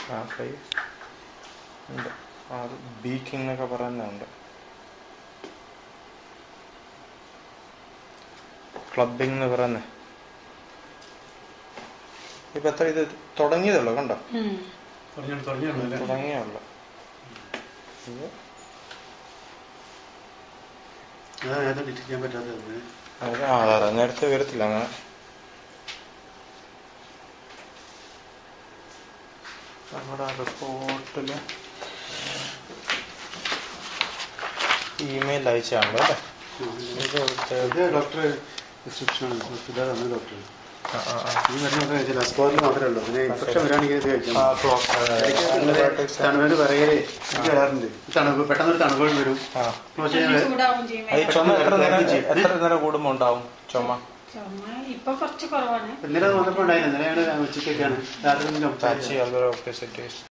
ആ ഫ്ലൈ ഉണ്ട് ആ അത് ബീക്കിംഗ് എന്നൊക്കെ പറയുന്നുണ്ട് ക്ലബിംഗ് എന്ന് പറയുന്നത് ഇപ്പൊ എത്ര ഇത് തുടങ്ങിയതുള്ളൂ കണ്ടോ ഉം. തുടങ്ങി തുടങ്ങിയല്ലേ തുടങ്ങിയുള്ളൂ ഇത് അതാ നേരത്തെ ഡിറ്റ് ചെയ്യാൻ പറ്റാത്തത് അത് ആ അതെ അതെ നേരത്തെ വരത്തില്ല അങ്ങനെ നമ്മുടെ റിപ്പോർട്ടില് ഇമെയിൽ അയച്ചാണല്ലോ അല്ലേ ഇത് ഇവിടുത്തെ- ഇത് ഡോക്ടർ പ്രിസ്ക്രിപ്ഷനാണ് ഇതാണ് ഡോക്ടർ ആ, ആ, ആ. ഈ മരുന്നൊക്കെ കഴിച്ചില്ല അസ്കോറിൽ മാത്രമേ ഉള്ളൂ പിന്നെ ഇൻഫെക്ഷൻ വരാണെങ്കിൽ ഇത് കഴിക്കാം ആ, ക്ലോക്ക്, അതെ, അതെ. Antibiotics ആണ്. തണുവേന് പറയലേ എനിക്ക് വരാറുണ്ട് തണുപ്പ് പെട്ടെന്ന് ഒരു തണുപ്പ് വരും ആ. ക്ലോസ് നല്ല ചെയ്യാൻ ചൂടാവും ചെയ്യും അത് ഈ ചുമ എത്ര നേരം ചെയ്യും. എത്ര നേരം കൂടുമ്പോ ഉണ്ടാവും ചുമ ചുമ ഇപ്പൊ കുറച്ച് കുറവാണ് ഇന്നലെ വന്നപ്പോൾ ഉണ്ടായിരുന്നു ഇന്നലെയാണ് ഉച്ചയ്ക്കൊക്കെയാണ് രാത്രി ഒന്നും ചാച്ചി സംസാരിച്ചത് അൽവറോ ഓഫ്